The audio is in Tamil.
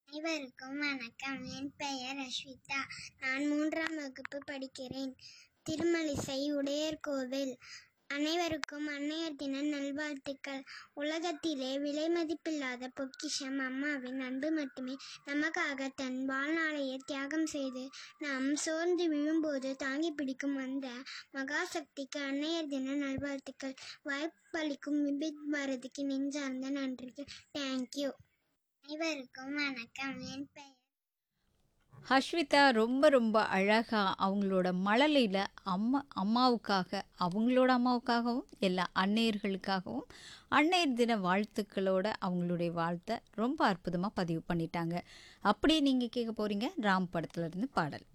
அனைவருக்கும் வணக்கம் என் பெயர் அஸ்விதா நான் மூன்றாம் வகுப்பு படிக்கிறேன் திருமலிசை உடையர் கோவில் அனைவருக்கும் அன்னையர் தின நல்வாழ்த்துக்கள் உலகத்திலே விலை மதிப்பில்லாத பொக்கிஷம் அம்மாவின் அன்பு மட்டுமே நமக்காக தன் வாழ்நாளையே தியாகம் செய்து நாம் சோர்ந்து விழும்போது தாங்கி பிடிக்கும் அந்த மகாசக்திக்கு அன்னையர் தின நல்வாழ்த்துக்கள் வாய்ப்பளிக்கும் விபித் பாரதிக்கு நெஞ்சார்ந்த நன்றிகள் தேங்க்யூ அனைவருக்கும் வணக்கம் என் பெயர் ஹஷ்விதா ரொம்ப ரொம்ப அழகா அவங்களோட மழலையில் அம்மா அம்மாவுக்காக அவங்களோட அம்மாவுக்காகவும் எல்லா அன்னையர்களுக்காகவும் அன்னையர் தின வாழ்த்துக்களோட அவங்களுடைய வாழ்த்தை ரொம்ப அற்புதமாக பதிவு பண்ணிட்டாங்க அப்படியே நீங்கள் கேட்க போகிறீங்க ராம் படத்துல இருந்து பாடல்